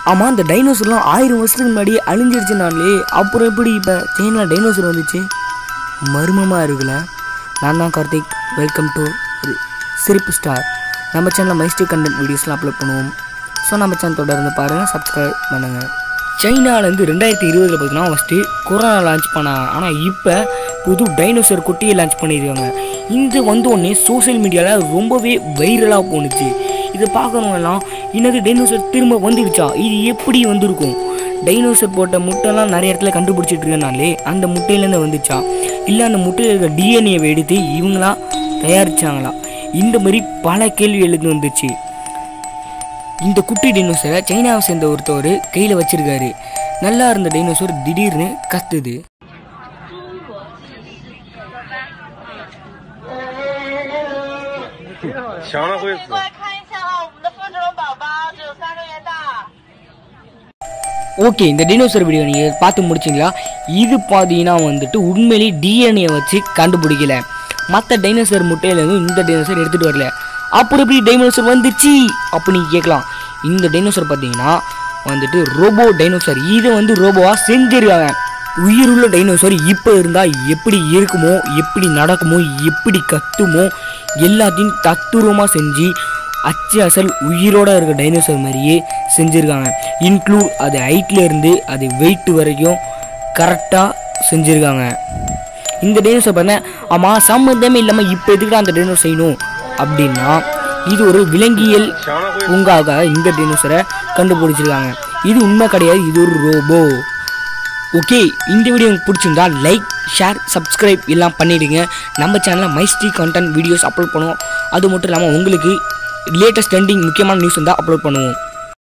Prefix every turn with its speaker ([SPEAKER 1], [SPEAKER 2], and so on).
[SPEAKER 1] ஆமாம் இந்த டைனோசர்லாம் ஆயிரம் வருஷத்துக்கு முன்னாடி அழிஞ்சிருச்சுனாலே அப்புறம் எப்படி இப்போ சைனா டைனோசர் வந்துச்சு மர்மமாக இருக்குல்ல நான் தான் Karthik welcome to Sirippu star நம்ம சேனலில் மைஸ்டி கண்டென்ட் வீடியோஸ்லாம் அப்லோட் பண்ணுவோம் ஸோ நம்ம சேனல் தொடர்ந்து பாருங்கள் சப்ஸ்கிரைப் பண்ணுங்கள் சைனாலேருந்து ரெண்டாயிரத்தி இருபதில் பார்த்தீங்கன்னா ஃபஸ்ட்டு கொரோனா லான்ச் பண்ணாங்க ஆனால் இப்போ புது டைனோசர் குட்டியை லான்ச் பண்ணியிருக்காங்க இது வந்த உடனே சோஷியல் மீடியாவில் ரொம்பவே வைரலாக போணுச்சு இதை பார்க்குறவங்கலாம் என்னது டைனோசர் திரும்ப வந்துடுச்சா இது எப்படி வந்திருக்கும் டைனோசர் போட்ட முட்டைலாம் நிறைய இடத்துல கண்டுபிடிச்சிட்டு இருக்கனாலே அந்த முட்டையிலேருந்து வந்துச்சா இல்லை அந்த முட்டையில் இருக்க டிஎன்ஏவை எடுத்து இவங்களா தயாரிச்சாங்களா இந்த மாதிரி பல கேள்வி எழுந்து வந்துச்சு இந்த குட்டி டைனோசரை சைனாவை சேர்ந்த ஒருத்தவர் கையில் வச்சிருக்காரு நல்லா இருந்த டைனோசர் திடீர்னு கத்துது
[SPEAKER 2] 强了会死。
[SPEAKER 3] 过来看一下哈，我们的复制龙宝宝只有三个月大。
[SPEAKER 1] ஓகே இந்த டைனோசர் வீடியோ நீங்கள் பார்த்து முடிச்சிங்களா இது பார்த்தீங்கன்னா வந்துட்டு உண்மையிலேயே டிஎன்ஏ வச்சு கண்டுபிடிக்கல மற்ற டைனோசர் முட்டையிலேருந்து இந்த டைனோசர் எடுத்துகிட்டு வரல அப்புறம் எப்படி டைனோசர் வந்துச்சு அப்படின்னு கேட்கலாம் இந்த டைனோசர் பார்த்தீங்கன்னா வந்துட்டு ரோபோ டைனோசர் இதை வந்து ரோபோவாக செஞ்சிருக்காங்க உயிருள்ள டைனோசர் இப்போ இருந்தால் எப்படி இருக்குமோ எப்படி நடக்குமோ எப்படி கத்துமோ எல்லாத்தையும் தத்துரூபமாக செஞ்சு அச்சு அசல் உயிரோட இருக்க டைனோசர் மாதிரியே செஞ்சுருக்காங்க இன்க்ளூட் அது ஹைட்ல இருந்து அது வெயிட் வரைக்கும் கரெக்டாக செஞ்சுருக்காங்க இந்த டைனோசர் பார்த்தா ஆமாம் சம்மந்தமே இல்லாமல் இப்போ எதுக்குடா அந்த டைனோசர் செய்யணும் அப்படின்னா இது ஒரு விலங்கியல்
[SPEAKER 2] 强了会死。
[SPEAKER 1] பூங்காக இந்த டைனோசரை கண்டுபிடிச்சிருக்காங்க இது உண்மை கிடையாது இது ஒரு ரோபோ ஓகே இந்த வீடியோ உங்களுக்கு பிடிச்சிருந்தா லைக் ஷேர் சப்ஸ்கிரைப் எல்லாம் பண்ணிடுங்க நம்ம சேனலில் மைஸ்டி கண்டென்ட் வீடியோஸ் அப்லோட் பண்ணுவோம் அது மட்டும் இல்லாமல் உங்களுக்கு லேட்டஸ்ட் ட்ரெண்டிங் முக்கியமான நியூஸ் இருந்தால் அப்லோட் பண்ணுவோம்